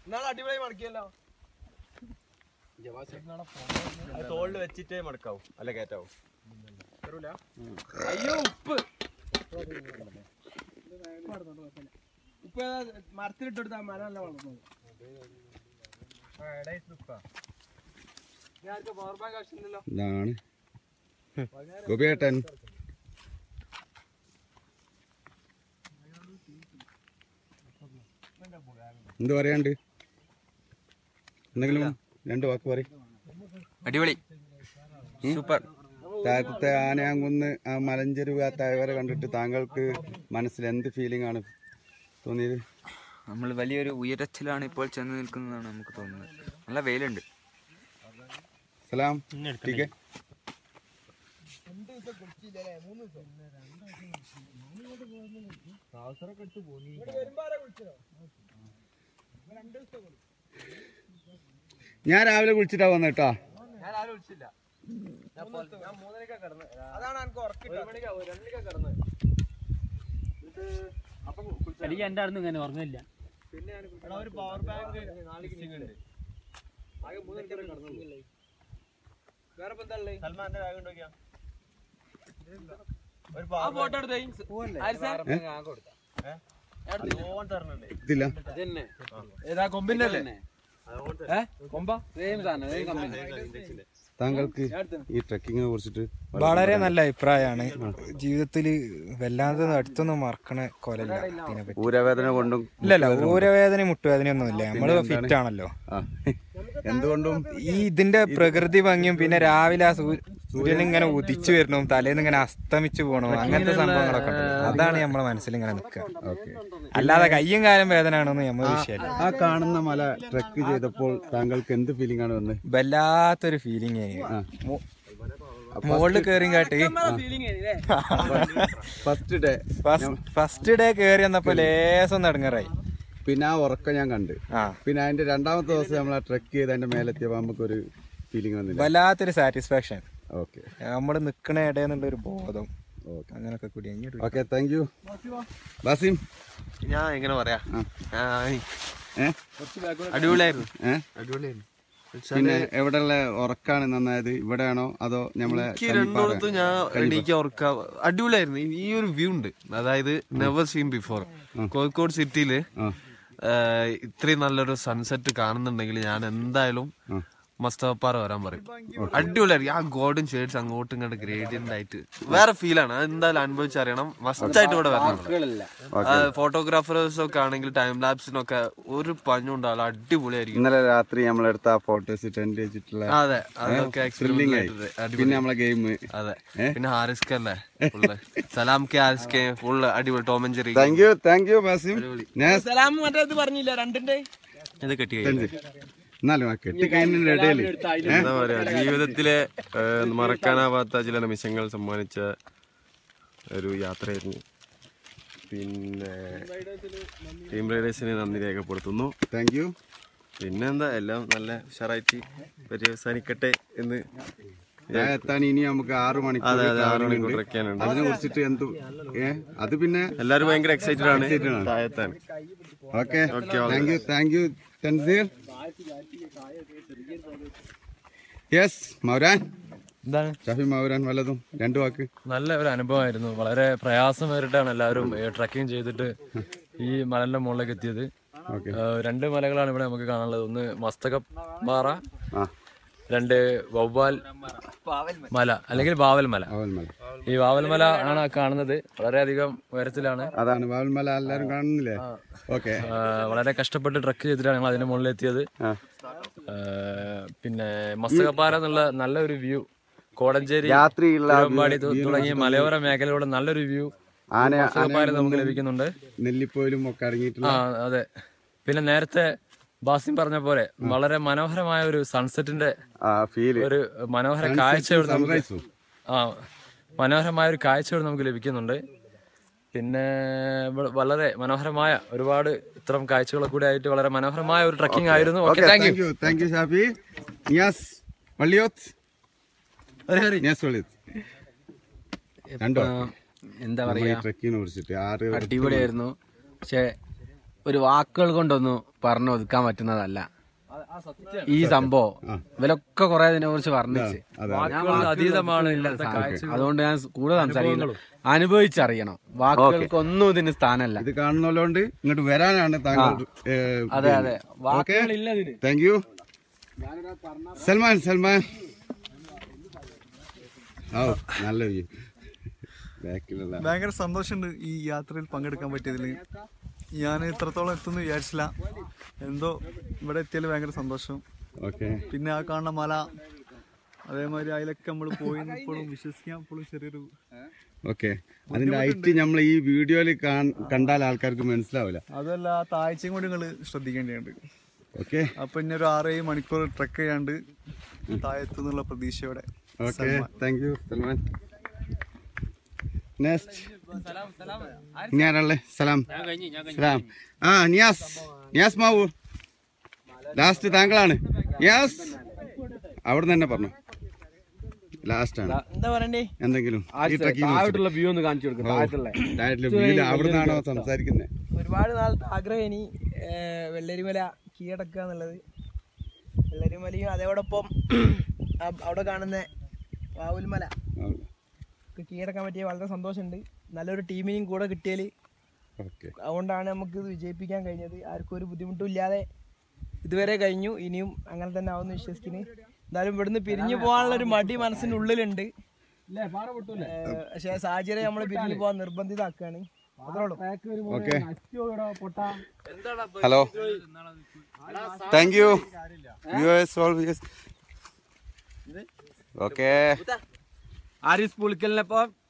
എന്നാലും അടിപൊളി മടക്കിയല്ലോ തോളിൽ വെച്ചിട്ടേ മടക്കാവും അല്ല കയറ്റാവും അയ്യോ ഉപ്പ് ഉപ്പ് മരത്തിലിട്ടെടുത്താ മര നല്ല വളർന്നത് പവർ ബാങ്ക് ആവശ്യമില്ലല്ലോ ഇതാണ് ഗോപിയേട്ടൻ എന്ത് പറയാണ്ട് എന്തെങ്കിലും രണ്ട് വാക്ക് പറയും അടിപൊളി സൂപ്പർ താഴത്തെ ആനയാങ്കുന്ന് ആ മലഞ്ചെരുവ് ആ താഴ്വര കണ്ടിട്ട് താങ്കൾക്ക് മനസ്സിൽ എന്ത് ഫീലിംഗ് ആണ് തോന്നിയത് നമ്മൾ വലിയൊരു ഉയരത്തിലാണ് ഇപ്പോൾ ചെന്ന് നിൽക്കുന്നതാണ് നമുക്ക് തോന്നുന്നത് നല്ല വെയിലുണ്ട് സലാം ടീക്കെ ഞാൻ രാവിലെ കുളിച്ചിട്ടാ വന്ന കേട്ടോ ഞാൻ ആരും വിളിച്ചില്ല ഞാൻ പോ- ഞാൻ മൂന്നരക്കാ കിടന്ന് അതാണ് എനിക്ക് ഉറക്കം ഒരു മണിക്കാ രണ്ട് മണിക്കാ കിടന്ന് എനിക്ക് എന്റെ അടുത്ത് ഇങ്ങനെ ഓർമ്മയില്ല പിന്നെ ഞാൻ കുളിച്ചത്. ഒരു പവർ ബാങ്ക് നാളേക്ക് ഉണ്ട് ആകെ മൂന്ന് മണിക്കൂർ കിടന്നുള്ളൂ വേറെ ഇപ്പൊ എന്താ ഉള്ളത് സൽമാന്റെ ബാഗ് ഉണ്ടോക്കിയാ ഒരു ആ പവർ ഫോട്ടോ എടുത്തേ ഓൺ തരണുണ്ട് ഇതില്ല ഏതാ കൊമ്പിന്റെ അല്ലേ കൊമ്പ താങ്കൾക്ക് ഈ ട്രക്കിങ്ങിനെ കുറിച്ചിട്ട് വളരെ നല്ല അഭിപ്രായമാണ് ജീവിതത്തിൽ വല്ലാതെ അടുത്തൊന്നും മറക്കണ കൊലല്ല ഇതിനെപ്പറ്റി ഊരവേദന കൊണ്ടും ഇല്ലല്ല ഊരവേദനയും മുട്ടുവേദനയും ഒന്നും ഇല്ല നമ്മള് ഫിറ്റ് ആണല്ലോ ആ എന്തുകൊണ്ടും ഈ ഇതിന്റെ പ്രകൃതി ഭംഗിയും പിന്നെ രാവിലെ ആ സൂ- സൂര്യൻ ഇങ്ങനെ ഉദിച്ചു വരണം തലേന്ന് ഇങ്ങനെ അസ്തമിച്ചു പോകണം അങ്ങനത്തെ സംഭവങ്ങളൊക്കെ ഉണ്ടല്ലോ. അതാണ് നമ്മളെ മനസ്സിൽ ഇങ്ങനെ നിൽക്കുക ഓക്കെ അല്ലാതെ കയ്യും കാലം വേദന ആണെന്ന് നമ്മൾ വിഷയമല്ല ആ കാണുന്ന മല ട്രക്ക് ചെയ്തപ്പോൾ താങ്കൾക്ക് എന്ത് ഫീലിംഗ് ആണ് വന്നത് വല്ലാത്തൊരു ഫീലിംഗ് മുകളിൽ കയറിയും കാട്ടി ഫസ്റ്റ് ഡേ ഫസ്റ്റ് ഡേ കയറി വന്നപ്പോ ലേസം നടങ്ങറായി പിന്നെ ആ ഉറക്കം ഞാൻ കണ്ട് ആ പിന്നെ അതിന്റെ രണ്ടാമത്തെ ദിവസം നമ്മൾ ആ ട്രക്ക് ചെയ്ത് അതിന്റെ മേലെത്തിയപ്പോൾ നമുക്കൊരു ഫീലിംഗ് വന്നില്ല വല്ലാത്തൊരു സാറ്റിസ്ഫാക്ഷൻ ഓക്കെ നമ്മൾ നിക്കണ ഇടയെന്നുള്ള ഒരു ബോധം അങ്ങനൊക്കെ കൂടി ഇങ്ങോട്ട് ഓക്കെ താങ്ക് യു ബാസിം ഞാൻ എങ്ങനെ പറയാ ഏ അടിപൊളിയായിരുന്നു ഏ പിന്നെ എവിടെയുള്ള ഉറക്കാണ് നന്നായത് ഇവിടെയാണോ അതോ നമ്മളെ എനിക്ക് രണ്ടിടത്തും ഞാൻ എനിക്ക് ഓർക്ക അടിപൊളിയായിരുന്നു ഈ- ഈ ഒരു വ്യൂ ഉണ്ട് അതായത് നെവർ സീൻ ബിഫോർ കോഴിക്കോട് സിറ്റിയില് ഇത്രയും നല്ലൊരു സൺസെറ്റ് കാണുന്നുണ്ടെങ്കിൽ ഞാൻ എന്തായാലും മസ്തപ്പാറ വരാൻ പറയും അടിപൊളിയായിരിക്കും ആ ഗോൾഡൻ ഷെയ്ഡ്സ് അങ്ങോട്ടും ഇങ്ങോട്ട് ഗ്രേഡിയന്റ് ആയിട്ട് വേറെ ഫീലാണ് അത് എന്തായാലും അനുഭവിച്ചറിയണം മസ്റ്റായിട്ട് ഇവിടെ വരണം ഫോട്ടോഗ്രാഫേഴ്സ് ഒക്കെ ആണെങ്കിൽ ടൈം ലാപ്സിനൊക്കെ ഒരു പഞ്ഞും ഉണ്ടാവില്ല അടിപൊളിയായിരിക്കും ഇന്നലെ രാത്രി നമ്മളെടുത്ത ആ ഫോട്ടോസ് ടെന്റ് വെച്ചിട്ടുള്ള അതെ അതൊക്കെ ത്രില്ലിംഗ് ആയി experiment ആയിട്ട് പിന്നെ നമ്മളെ ഗെയിം അതെ പിന്നെ ഹാരിസ്ക അല്ലേ ഫുള്ള് സലാം കെ ഹാരിസ്ക ഫുള്ള് അടിപൊളി Tom and Jerry thank you thank you Basim ഞാൻ സലാം മറ്റേ ഇത് പറഞ്ഞില്ല രണ്ടിന്റെ ഇത് കെട്ടി എന്നാലും ആ കെട്ടി കഴിഞ്ഞതിന്റെ ഇടയിൽ എന്താ പറയാ ജീവിതത്തിലെ ഏഹ്, മറക്കാനാവാത്ത ചില നിമിഷങ്ങൾ സമ്മാനിച്ച ഒരു യാത്രയായിരുന്നു പിന്നെ ടീം റൈഡേഴ്സിന് നന്ദി രേഖപ്പെടുത്തുന്നു താങ്ക് യു പിന്നെ എന്താ എല്ലാം നല്ല ഉഷാറായിട്ട് പര്യവസാനിക്കട്ടെ എന്ന് ഞാൻ എത്താൻ ഇനി നമുക്ക് ആറ് മണിക്കൂർ അതെ അതെ ആറ് travelling മണിക്കൂർ ഉണ്ട്. ട്രക്കാനുണ്ട് അതിനെ കുറിച്ചിട്ട് എന്ത് ഏ അത് പിന്നെ എല്ലാവരും ഭയങ്കര എക്സൈറ്റഡ് ആണ് Excited ആണ്. താഴെത്താൻ okay thank you thank you Thanseer yes മൗരാൻ എന്താണ് ഷഫി മൗരാൻ വല്ലതും രണ്ടു വാക്ക് നല്ല ഒരു അനുഭവമായിരുന്നു വളരെ പ്രയാസമേറിട്ടാണ് എല്ലാവരും ട്രക്കിംഗ് ചെയ്തിട്ട് ഈ മലന്റെ മുകളിലേക്ക് എത്തിയത് ഓക്കെ ഏഹ് രണ്ട് മലകളാണ് ഇവിടെ നമുക്ക് കാണാനുള്ളത് ഒന്ന് മസ്തക പാറ ആ രണ്ട് വവ്വാൽ മല അല്ലെങ്കിൽ ബാവൽ മല വാവൽമല ഈ വാവൽ മല ആണ് ആ കാണുന്നത് വളരെയധികം ഉയരത്തിലാണ് അതാണ് വാവൽമല എല്ലാരും കാണുന്നില്ലേ ഓക്കെ ഏഹ് വളരെ കഷ്ടപ്പെട്ട് ട്രക്ക് ചെയ്തിട്ടാണ് ഞങ്ങൾ അതിന്റെ മുകളിൽ എത്തിയത് ഏഹ് പിന്നെ മസ്തകപ്പാറ എന്നുള്ള നല്ലൊരു വ്യൂ കോടഞ്ചേരി രാത്രിയുള്ള ആ തിരുവമ്പാടി തു- തുടങ്ങിയ മലയോര മേഖലയുടെ നല്ലൊരു വ്യൂ ആന മസ്തകപ്പാറ നമുക്ക് ലഭിക്കുന്നുണ്ട് നെല്ലിപ്പോയിലും ഒക്കെ അടങ്ങിയിട്ടുള്ള ആ അതെ പിന്നെ നേരത്തെ ബാസിം പറഞ്ഞ പോലെ വളരെ മനോഹരമായ ഒരു സൺസെറ്റിന്റെ ആ ഫീല് ഒരു മനോഹര കാഴ്ച ഇവിടെ നമുക്ക് സൺറൈസും ആ മനോഹരമായ ഒരു കാഴ്ച ഇവിടെ നമുക്ക് ലഭിക്കുന്നുണ്ട് പിന്നെ ഇവിടെ വളരെ മനോഹരമായ ഒരുപാട് ഇത്തരം കാഴ്ചകളൊക്കെ കൂടി ആയിട്ട് വളരെ മനോഹരമായ ഒരു ട്രക്കിംഗ് ആയിരുന്നു okay okay thank you thank you thank you Shafi Niyas Valliyoth Niyas Valliyoth രണ്ടോ എന്താ നമ്മൾ ഈ പറയാ ട്രക്കിനെ കുറിച്ചിട്ട് ആറ് അടിപൊളിയായിരുന്നു പക്ഷെ ഒരു വാക്കുകൾ കൊണ്ടൊന്നും പറഞ്ഞു ഒതുക്കാൻ പറ്റുന്നതല്ല ഈ സംഭവം ഇവരൊക്കെ കുറെ ഇതിനെ കുറിച്ച് വർണ്ണിച്ച് വാക്കുകളിൽ അതീതമാണ് ഇന്നത്തെ സാധനം. അതുകൊണ്ട് ഞാൻ കൂടുതൽ സംസാരിക്കുന്നു അനുഭവിച്ചറിയണം വാക്കുകൾക്ക് ഒന്നും ഇതിന് സ്ഥാനമല്ല ഇത് കാണുന്നതുകൊണ്ട് ഇങ്ങോട്ട് വരാനാണ് താങ്കൾ അതെ അതെ ഓക്കെ വാക്കുകളില്ല ഇതിന് താങ്ക് യു സൽമാൻ സൽമാൻ ഓ നല്ല വ്യൂ ബാക്കിലുള്ള ഭയങ്കര സന്തോഷമുണ്ട് ഈ യാത്രയിൽ പങ്കെടുക്കാൻ പറ്റിയതിൽ ഞാൻ ഇത്രത്തോളം എത്തുമെന്ന് വിചാരിച്ചില്ല എന്തോ ഇവിടെ എത്തിയതിൽ ഭയങ്കര സന്തോഷം ഓക്കെ പിന്നെ ആ കാണുന്ന മല അതേമാതിരി അതിലൊക്കെ നമ്മൾ പോയി ഇപ്പോഴും വിശ്വസിക്കാൻ ഇപ്പോഴും ചെറിയൊരു ഓക്കെ അതിന്റെ ഹൈറ്റ് നമ്മൾ ഈ വീഡിയോയിൽ കണ്ടാൽ ആൾക്കാർക്ക് മനസ്സിലാവില്ല അതല്ല ആ താഴ്ചയും കൂടി നിങ്ങൾ ശ്രദ്ധിക്കേണ്ടതുണ്ട് ഓക്കെ അപ്പൊ ഇനി ഒരു ആറേഴ് മണിക്കൂർ ട്രക്ക് ചെയ്യാണ്ട് താഴെത്തുന്നുള്ള പ്രതീക്ഷയോടെ okay thank you Salman next ഇനി ആരാളെ സലാം സലാം ആ നിയാസ് നിയാസ് മാവു ലാസ്റ്റ് താങ്കളാണ് നിയാസ് അവിടെ തന്നെ പറഞ്ഞു ലാസ്റ്റ് ആണ് എന്താ പറയണ്ടേ എന്തെങ്കിലും ഈ ട്രക്കിംഗ് താഴോട്ടുള്ള വ്യൂ ഒന്ന് കാണിച്ചു കൊടുക്കും താഴത്തുള്ള അവിടെ നിന്നാണോ സംസാരിക്കുന്നത് ഒരുപാട് നാളത്തെ ആഗ്രഹം ഇനി ഏഹ്, വെള്ളരിമല കീഴടക്കുക എന്നുള്ളത് വെള്ളരിമലയും അതോടൊപ്പം ആ അവിടെ കാണുന്ന വാവുൽമല ഒക്കെ കീഴടക്കാൻ പറ്റിയ വളരെ സന്തോഷമുണ്ട് നല്ലൊരു ടീമിനെയും കൂടെ കിട്ടിയാൽ ഓക്കെ അതുകൊണ്ടാണ് നമുക്ക് ഇത് വിജയിപ്പിക്കാൻ കഴിഞ്ഞത് ആർക്കും ഒരു ബുദ്ധിമുട്ടും ഇല്ലാതെ ഇതുവരെ കഴിഞ്ഞു ഇനിയും അങ്ങനെ തന്നെ ആവുമെന്ന് വിശ്വസിക്കുന്നു എന്തായാലും ഇവിടുന്ന് പിരിഞ്ഞു പോകാനുള്ള ഒരു മടി മനസ്സിന്റെ ഉള്ളിലുണ്ട് ഏഹ്, പക്ഷേ സാഹചര്യം നമ്മൾ പിരിഞ്ഞു പോകാൻ നിർബന്ധിതാക്കുകയാണ് അതോളം okay hello thank you viewers all viewers okay Aris പുളിക്കലിനൊപ്പം